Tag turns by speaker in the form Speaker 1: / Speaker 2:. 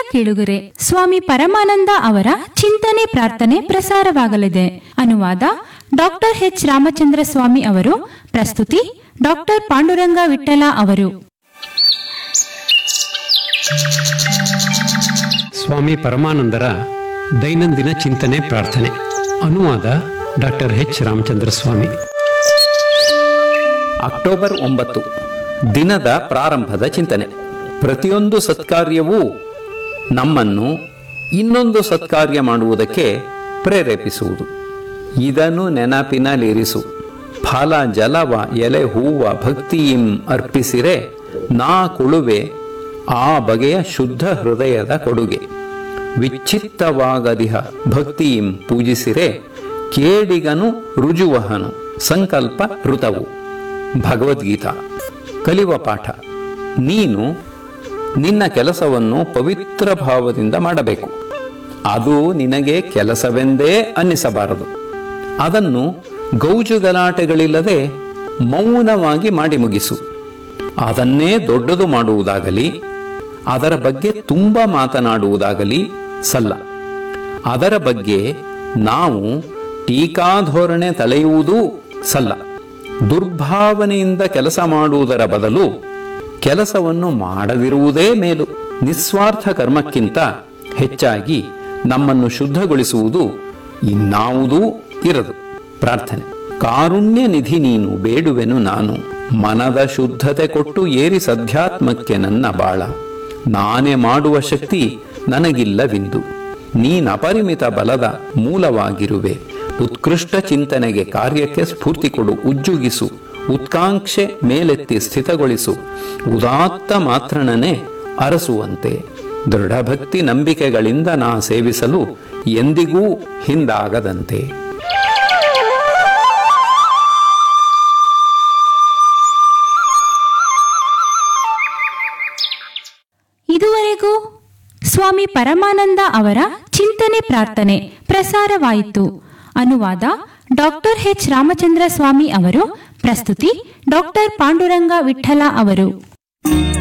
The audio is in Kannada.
Speaker 1: ಕೇಳುಗರೆ ಸ್ವಾಮಿ ಪರಮಾನಂದ ಅವರ ಚಿಂತನೆ ಪ್ರಾರ್ಥನೆ ಪ್ರಸಾರವಾಗಲಿದೆ ಅನುವಾದ ಡಾಕ್ಟರ್ ಎಚ್ ರಾಮಚಂದ್ರ ಸ್ವಾಮಿ ಅವರು ಪ್ರಸ್ತುತಿ ಡಾಕ್ಟರ್ ಪಾಂಡುರಂಗ ವಿಠಲ ಅವರು
Speaker 2: ಸ್ವಾಮಿ ಪರಮಾನಂದರ ದೈನಂದಿನ ಚಿಂತನೆ ಪ್ರಾರ್ಥನೆ ಅನುವಾದ doctor H Ramachandra Swami
Speaker 3: October ಒಂಬತ್ತು ದಿನದ ಪ್ರಾರಂಭದ ಚಿಂತನೆ ಪ್ರತಿಯೊಂದು ಸತ್ಕಾರ್ಯವೂ ನಮ್ಮನ್ನು ಇನ್ನೊಂದು ಸತ್ಕಾರ್ಯ ಮಾಡುವುದಕ್ಕೆ ಪ್ರೇರೇಪಿಸುವುದು ಇದನ್ನು ನೆನಪಿನಲ್ಲಿರಿಸು ಫಲ ಜಲವ ಎಲೆ ಹೂವ ಭಕ್ತಿಯಿಂ ಅರ್ಪಿಸಿರೆ ನಾ ಕೊಳುವೆ ಆ ಬಗೆಯ ಶುದ್ಧ ಹೃದಯದ ಕೊಡುಗೆ ವಿಚ್ಛಿತ್ತವಾಗದಿಹ ಭಕ್ತಿಯಿಂ ಪೂಜಿಸಿರೆ ಕೇಡಿಗನು ರುಜುವಹನು ಸಂಕಲ್ಪ ಋತವು ಭಗವದ್ಗೀತಾ ಕಲಿಯುವ ಪಾಠ ನೀನು ನಿನ್ನ ಕೆಲಸವನ್ನು ಪವಿತ್ರ ಭಾವದಿಂದ ಮಾಡಬೇಕು ಅದು ನಿನಗೆ ಕೆಲಸವೆಂದೇ ಅನ್ನಿಸಬಾರದು ಅದನ್ನು ಗೌಜು ಗಲಾಟೆಗಳಿಲ್ಲದೆ ಮೌನವಾಗಿ ಮಾಡಿ ಮುಗಿಸು ಅದನ್ನೇ ದೊಡ್ಡದು ಮಾಡುವುದಾಗಲಿ ಅದರ ಬಗ್ಗೆ ತುಂಬ ಮಾತನಾಡುವುದಾಗಲಿ ಸಲ್ಲ ಅದರ ಬಗ್ಗೆ ನಾವು ಟೀಕಾಧೋರಣೆ ತಲೆಯುವುದೂ ಸಲ್ಲ ದುರ್ಭಾವನೆಯಿಂದ ಕೆಲಸ ಮಾಡುವುದರ ಬದಲು ಕೆಲಸವನ್ನು ಮಾಡದಿರುವುದೇ ಮೇಲು ನಿಸ್ವಾರ್ಥ ಕರ್ಮಕ್ಕಿಂತ ಹೆಚ್ಚಾಗಿ ನಮ್ಮನ್ನು ಶುದ್ಧಗೊಳಿಸುವುದು ಇನ್ನಾವುದೂ ಇರದು ಪ್ರಾರ್ಥನೆ ಕಾರುಣ್ಯ ನಿಧಿ ನೀನು ಬೇಡುವೆನು ನಾನು ಮನದ ಶುದ್ಧತೆ ಕೊಟ್ಟು ಏರಿ ಸಧ್ಯಾತ್ಮಕ್ಕೆ ನನ್ನ ಬಾಳ ನಾನೇ ಮಾಡುವ ಶಕ್ತಿ ನನಗಿಲ್ಲವಿಂದು ನೀನಪರಿಮಿತ ಬಲದ ಮೂಲವಾಗಿರುವೆ ಉತ್ಕೃಷ್ಟ ಚಿಂತನೆಗೆ ಕಾರ್ಯಕ್ಕೆ ಸ್ಫೂರ್ತಿ ಕೊಡು ಉಜ್ಜುಗಿಸು ಉತ್ಕಾಂಕ್ಷೆ ಮೇಲೆತ್ತಿ ಸ್ಥಿತಗೊಳಿಸು ಉದಾತ್ತ ಮಾತ್ರನನೇ ಅರಸುವಂತೆ ದೃಢಭಕ್ತಿ ನಂಬಿಕೆಗಳಿಂದ ನಾ ಸೇವಿಸಲು ಎಂದಿಗೂ ಹಿಂದಾಗದಂತೆ
Speaker 1: ಇದುವರೆಗೂ ಸ್ವಾಮಿ ಪರಮಾನಂದ ಅವರ ಚಿಂತನೆ ಪ್ರಾರ್ಥನೆ ಪ್ರಸಾರವಾಯಿತು ಅನುವಾದ ಡಾಕ್ಟರ್ ಎಚ್ ರಾಮಚಂದ್ರ ಸ್ವಾಮಿ ಅವರು ಪ್ರಸ್ತುತಿ ಡಾಕ್ಟರ್ ಪಾಂಡುರಂಗ ವಿಠಲ ಅವರು